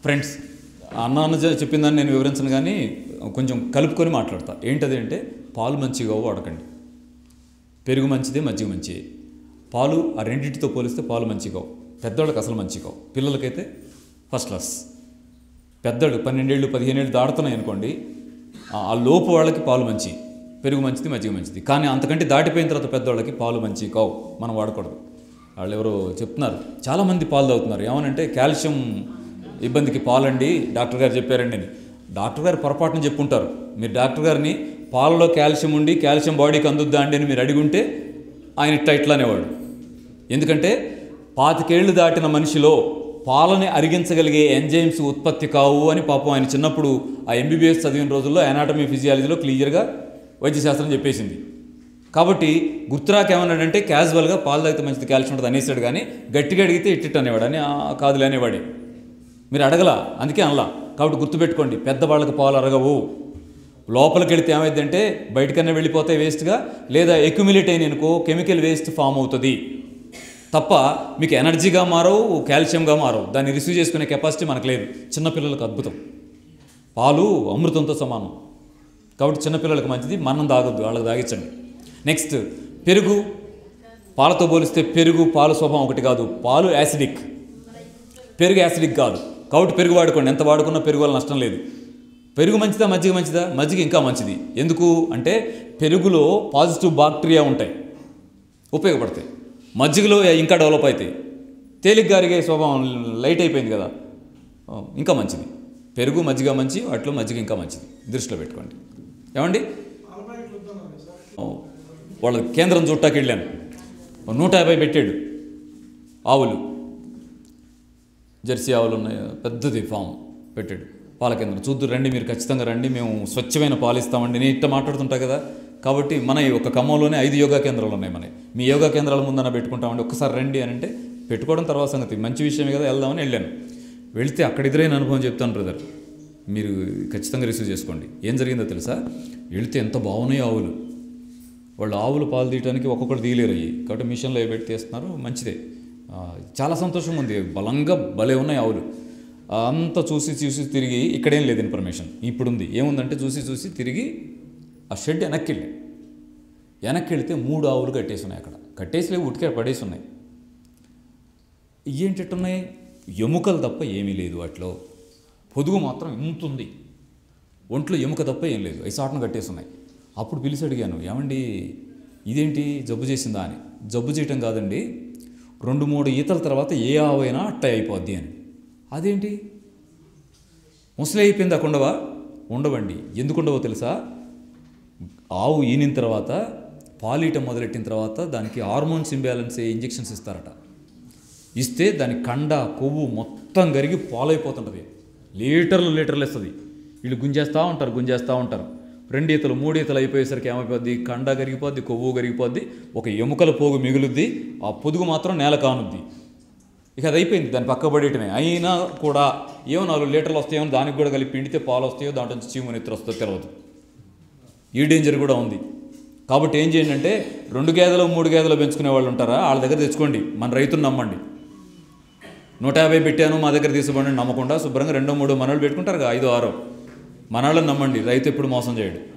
friends అన్న అన్న చె- చెప్పిందని నేను వివరించను కానీ కొంచెం కలుపుకొని మాట్లాడతా ఏంటది అంటే పాలు మంచిగా వాడకండి పెరుగు మంచిదే మజ్జిగ మంచిదే పాలు ఆ రెండింటితో పోలిస్తే పాలు మంచిగా పెద్దవాళ్ళకి అసలు మంచిగా పిల్లలకైతే ఫస్ట్ క్లాస్ పెద్దోళ్ళు పన్నెండేళ్ళు పదిహేనేళ్ళు దాడుతున్నాయి అనుకోండి ఆ ఆ లోపు వాళ్ళకి పాలు మంచి పెరుగు మంచిది మజ్జిగ మంచిది కానీ అంతకంటే దాటిపోయిన తర్వాత పెద్దవాళ్ళకి పాలు మంచి కావు మనం వాడకూడదు వాళ్ళు ఎవరో చెప్తున్నారు చాలామంది పాలు తాగుతున్నారు ఏమనంటే కాల్షియం ఇబ్బందికి పాలండి డాక్టర్ గారు చెప్పారండి అని డాక్టర్ గారు పొరపాటున చెప్పుంటారు మీరు డాక్టర్ గారిని పాలలో కాల్షియం ఉండి కాల్షియం బాడీకి అందుద్దా అండి అని మీరు అడిగి ఆయన ఇట్లా ఇట్లా అనేవాడు ఎందుకంటే పాతికేళ్లు దాటిన మనిషిలో పాలని అరిగించగలిగే ఎంజైమ్స్ ఉత్పత్తి కావు అని పాపం ఆయన చిన్నప్పుడు ఆ ఎంబీబీఎస్ చదివిన రోజుల్లో అనాటమీ ఫిజియాలజీలో క్లియర్గా వైద్యశాస్త్రం చెప్పేసింది కాబట్టి గుర్తురాక్ ఏమన్నాడంటే క్యాజువల్గా పాలు తాగితే మంచిది కాల్షియం ఉంటుంది అనేసాడు కానీ గట్టిగా అడిగితే ఇట్టిట్ అనేవాడు అని "ఆ, కాదులే అనేవాడే మీరు అడగల అందుకే అనలా కాబట్టి గుర్తుపెట్టుకోండి పెద్దవాళ్ళకి పాలు అరగవు లోపలికి వెళితే ఏమైందంటే బయటకన్నా వెళ్ళిపోతాయి వేస్ట్గా లేదా ఎక్యుమిలేట్ అయిన అనుకో కెమికల్ వేస్ట్ ఫామ్ అవుతుంది తప్ప మీకు ఎనర్జీగా మారవు కాల్షియంగా మారవు దాన్ని రిసీవ్ చేసుకునే కెపాసిటీ మనకు లేదు చిన్నపిల్లలకు అద్భుతం పాలు అమృతంతో సమానం కాబట్టి చిన్నపిల్లలకు మంచిది మనం తాగొద్దు వాళ్ళకి తాగించండి నెక్స్ట్ పెరుగు పాలతో పోలిస్తే పెరుగు పాలు స్వభావం ఒకటి కాదు పాలు యాసిడిక్ పెరుగు యాసిడిక్ కాదు కాబట్టి పెరుగు వాడుకోండి ఎంత వాడుకున్నా పెరుగు వల్ల నష్టం లేదు పెరుగు మంచిదా మజ్జిగ మంచిదా మజ్జిగ ఇంకా మంచిది ఎందుకు అంటే పెరుగులో పాజిటివ్ బాక్టీరియా ఉంటాయి ఉపయోగపడతాయి మజ్జిగలో ఇంకా డెవలప్ అవుతాయి తేలిగ్గా గారిగే స్వభావం లైట్ అయిపోయింది కదా ఆ, ఇంకా మంచిది పెరుగు మజ్జిగ మంచి వాటిలో మజ్జిగ ఇంకా మంచిది దృష్టిలో పెట్టుకోండి ఏమండి ఆ, వాళ్ళ కేంద్రం చుట్టాకి వెళ్ళాను ఓ నూట యాభై పెట్టాడు ఆవులు జెర్సీ ఆవులు ఉన్నాయి పెద్దది ఫామ్ పెట్టాడు పాల కేంద్రం చూద్దు రండి మీరు ఖచ్చితంగా రండి మేము స్వచ్ఛమైన పాలు ఇస్తామండి నేను ఇట్లా మాట్లాడుతుంటా కదా కాబట్టి మన ఈ ఒక ఖమ్మంలోనే ఐదు యోగా కేంద్రాలు ఉన్నాయి మనకి మీ యోగా కేంద్రాల ముందన పెట్టుకుంటామండి ఒక్కసారి రండి అని అంటే పెట్టుకోవడం తర్వాత సంగతి మంచి విషయమే కదా వెళ్దామని వెళ్ళాను వెళితే అక్కడ ఎదురైన అనుభవం చెప్తాను బ్రదర్ మీరు ఖచ్చితంగా రిసీవ్ చేసుకోండి ఏం జరిగిందో తెలుసా వెళితే ఎంత బాగున్నాయి ఆవులు వాళ్ళు ఆవులు పాలు తీయడానికి ఒక్కొక్కటి తీయలేరు అయ్యి కాబట్టి మిషన్లో ఏ పెట్టి తీస్తున్నారు మంచిదే ఆ, చాలా సంతోషంగా ఉంది బలంగా భలే ఉన్నాయి ఆవులు ఆ, అంతా చూసి చూసి తిరిగి ఇక్కడేం లేదు ఇన్ఫర్మేషన్ ఇప్పుడు ఉంది ఏముందంటే చూసి చూసి తిరిగి ఆ షెడ్ వెనక్కి వెళ్ళి వెనక్కి వెళితే మూడు ఆవులు కట్టేసి ఉన్నాయి అక్కడ కట్టేసి లేవు ఉటికే పడేసి ఉన్నాయి ఏంటట్టున్నాయి ఎముకలు తప్ప ఏమీ లేదు వాటిలో పొదుగు మాత్రం ఇంత ఉంది ఒంట్లో ఎముక తప్ప ఏం లేదు అవి సాటను కట్టేసి ఉన్నాయి అప్పుడు పిలిచి అడిగాను ఏమండి ఇదేంటి జబ్బు చేసిందా అని జబ్బు చేయటం కాదండి రెండు మూడు ఈతల తర్వాత ఏ ఆవైనా అట్ట అయిపోద్ది అని అదేంటి ముసలి అయిపోయింది అక్కడ ఉండవా ఉండవండి ఎందుకు ఉండవో తెలుసా ఆవు ఈనిన తర్వాత పాలీయటం మొదలెట్టిన తర్వాత దానికి హార్మోన్స్ ఇంబ్యాలెన్స్ ఇంజెక్షన్స్ ఇస్తారట ఇస్తే దాని కండ కొవ్వు మొత్తం కరిగి పాలైపోతుంటుంది లీటర్లు లీటర్లు ఇస్తుంది వీళ్ళు గుంజేస్తూ ఉంటారు గుంజేస్తూ ఉంటారు రెండు ఈతలు మూడు ఈతలు అయిపోయేసరికి ఏమైపోద్ది కండ కరిగిపోద్ది కొవ్వు కరిగిపోద్ది ఒక ఎముకల పోగు మిగులుద్ది ఆ పొదుగు మాత్రం నేల కానుద్ది ఇక అది అయిపోయింది దాని పక్క పడేయటమే అయినా కూడా ఏమో నాలుగు లీటర్లు వస్తాయో దానికి కూడా కలిపి పిండితే పాలు వస్తాయో దాంట్లో నుంచి చీము నెత్తురు వస్తుందో తెలియదు ఈ డేంజర్ కూడా ఉంది కాబట్టి ఏం చేయండి అంటే రెండు గేదెలు మూడు గేదెలు పెంచుకునే వాళ్ళు ఉంటారా వాళ్ళ దగ్గర తెచ్చుకోండి మన రైతును నమ్మండి నూట యాభై పెట్టాను మా దగ్గర తీసుకోండి నమ్మకుండా శుభ్రంగా రెండో మూడో మనోళ్ళు పెట్టుకుంటారు కదా ఐదో ఆరో మనోళ్ళని నమ్మండి రైతు ఎప్పుడు మోసం చేయడు